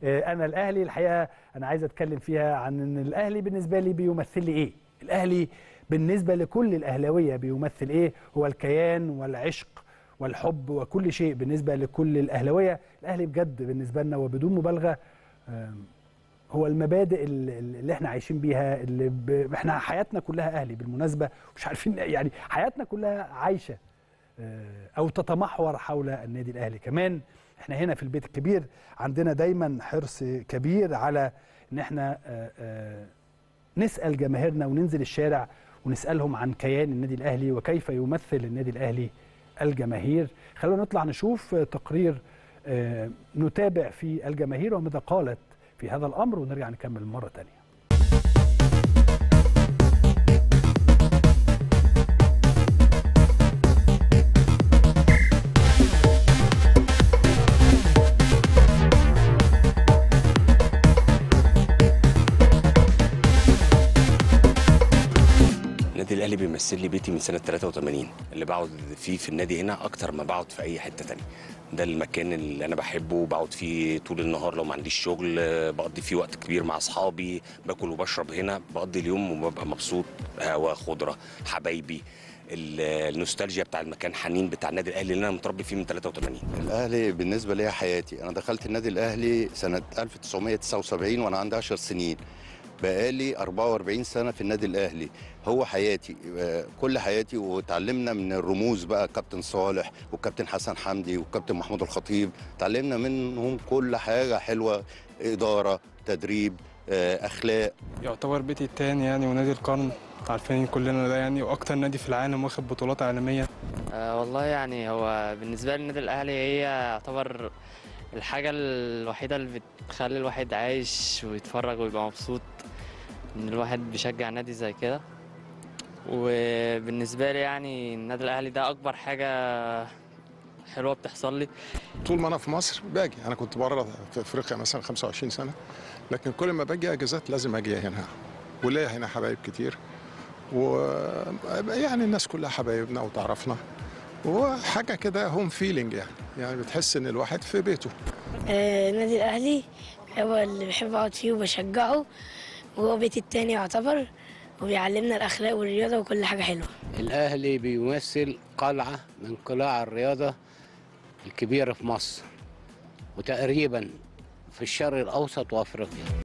انا الاهلي الحقيقه انا عايز اتكلم فيها عن ان الاهلي بالنسبه لي بيمثل لي ايه الاهلي بالنسبه لكل الاهلاويه بيمثل ايه هو الكيان والعشق والحب وكل شيء بالنسبه لكل الاهلاويه الاهلي بجد بالنسبه لنا وبدون مبالغه هو المبادئ اللي احنا عايشين بيها اللي ب... احنا حياتنا كلها اهلي بالمناسبه مش عارفين يعني حياتنا كلها عايشه او تتمحور حول النادي الاهلي كمان احنا هنا في البيت الكبير عندنا دايما حرص كبير على ان احنا نسال جماهيرنا وننزل الشارع ونسالهم عن كيان النادي الاهلي وكيف يمثل النادي الاهلي الجماهير خلونا نطلع نشوف تقرير نتابع في الجماهير وماذا قالت في هذا الامر ونرجع نكمل مره ثانيه النادي الاهلي بيمثل لي بيتي من سنه 83 اللي بقعد فيه في النادي هنا اكتر ما بقعد في اي حته تانية ده المكان اللي انا بحبه بقعد فيه طول النهار لو ما عنديش شغل بقضي فيه وقت كبير مع اصحابي باكل وبشرب هنا بقضي اليوم وببقى مبسوط هوا خضره حبايبي النوستالجيا بتاع المكان حنين بتاع النادي الاهلي اللي انا متربي فيه من 83 الاهلي بالنسبه لي حياتي انا دخلت النادي الاهلي سنه 1979 وانا عندي 10 سنين بقالي 44 سنه في النادي الاهلي هو حياتي كل حياتي وتعلمنا من الرموز بقى كابتن صالح والكابتن حسن حمدي والكابتن محمود الخطيب تعلمنا منهم كل حاجه حلوه اداره تدريب اخلاق يعتبر بيتي التاني يعني ونادي القرن عارفين كلنا ده يعني واكتر نادي في العالم واخد بطولات عالميه أه والله يعني هو بالنسبه لي النادي الاهلي هي يعتبر الحاجه الوحيده اللي بتخلي الواحد عايش ويتفرج ويبقى مبسوط ان الواحد بيشجع نادي زي كده وبالنسبه لي يعني النادي الاهلي ده اكبر حاجه حلوه بتحصل لي طول ما انا في مصر باجي انا كنت بره في افريقيا مثلا 25 سنه لكن كل ما باجي اجازات لازم اجي هنا وليا هنا حبايب كتير ويعني الناس كلها حبايبنا وتعرفنا وحاجه كده هوم فيلينج يعني يعني بتحس ان الواحد في بيته آه النادي الاهلي هو اللي بحب اقعد فيه وبشجعه وهو بيتي التاني يعتبر وبيعلمنا الاخلاق والرياضه وكل حاجه حلوه الاهلي بيمثل قلعه من قلاع الرياضه الكبيره في مصر وتقريبا في الشرق الاوسط وافريقيا